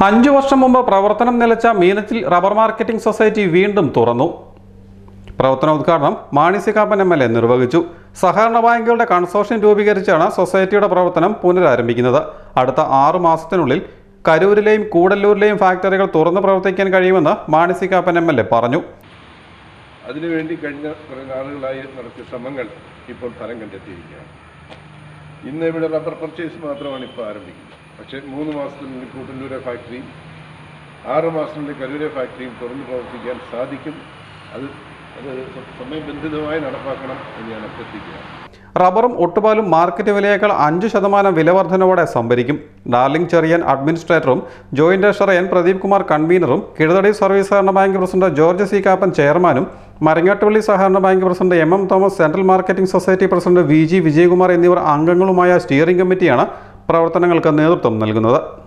അഞ്ചു വർഷം മുമ്പ് പ്രവർത്തനം നിലച്ച മീനച്ചിൽ റബ്ബർ മാർക്കറ്റിംഗ് സൊസൈറ്റി വീണ്ടും തുറന്നു പ്രവർത്തന ഉദ്ഘാടനം Mani C Kappan M L A നിർവഹിച്ചു സഹകരണ ബാങ്കുകളുടെ കൺസോർഷ്യം രൂപീകരിച്ചാണ് സൊസൈറ്റിയുടെ പ്രവർത്തനം പുനരാരംഭിക്കുന്നത് അടുത്ത ആറു മാസത്തിനുള്ളിൽ കരൂരിലെയും കൂടല്ലൂരിലെയും ഫാക്ടറികൾ തുറന്ന് പ്രവർത്തിക്കാൻ കഴിയുമെന്ന് Mani C Kappan M L A പറഞ്ഞു അതിനുവേണ്ടി കഴിഞ്ഞ കുറേ നാളുകളായി നടത്തിയ ശ്രമങ്ങൾ ഇപ്പോൾ ഫലം കണ്ടെത്തിയിരിക്കുകയാണ് ഇന്ന് ഇവിടെ റബ്ബർ പർച്ചേസ് മാത്രമാണ് ഇപ്പോൾ ആരംഭിക്കുന്നത് പക്ഷേ മൂന്ന് മാസത്തിനുള്ളിൽ കൂട്ടല്ലൂരെ ഫാക്ടറിയും ആറ് മാസത്തിനുള്ളിൽ കരൂരെ ഫാക്ടറിയും തുറന്നു പ്രവർത്തിക്കാൻ സാധിക്കും അത് അത് സമയബന്ധിതമായി നടപ്പാക്കണം എന്ന് ഞാൻ അഭ്യർത്ഥിക്കുകയാണ് റബ്ബറും ഒട്ടുപാലും മാർക്കറ്റ് വിലയേക്കാൾ അഞ്ച് ശതമാനം വില വർധനയോടെ സംഭരിക്കും ഡാർലിംഗ് ചെറിയൻ അഡ്മിനിസ്ട്രേറ്ററും ജോയിന്റ് ട്രഷറർ പ്രദീപ് കുമാർ കൺവീനറും കിഴതടി സർവീസ് സഹകരണ bank president George C Kappan ചെയർമാനും മരങ്ങാട്ടുപള്ളി സഹകരണ bank president M M Thomas central marketing society president V G Vijayakumar എന്നിവർ അംഗങ്ങളുമായ സ്റ്റിയറിംഗ് കമ്മിറ്റിയാണ് പ്രവർത്തനങ്ങൾക്ക് നേതൃത്വം നൽകുന്നത്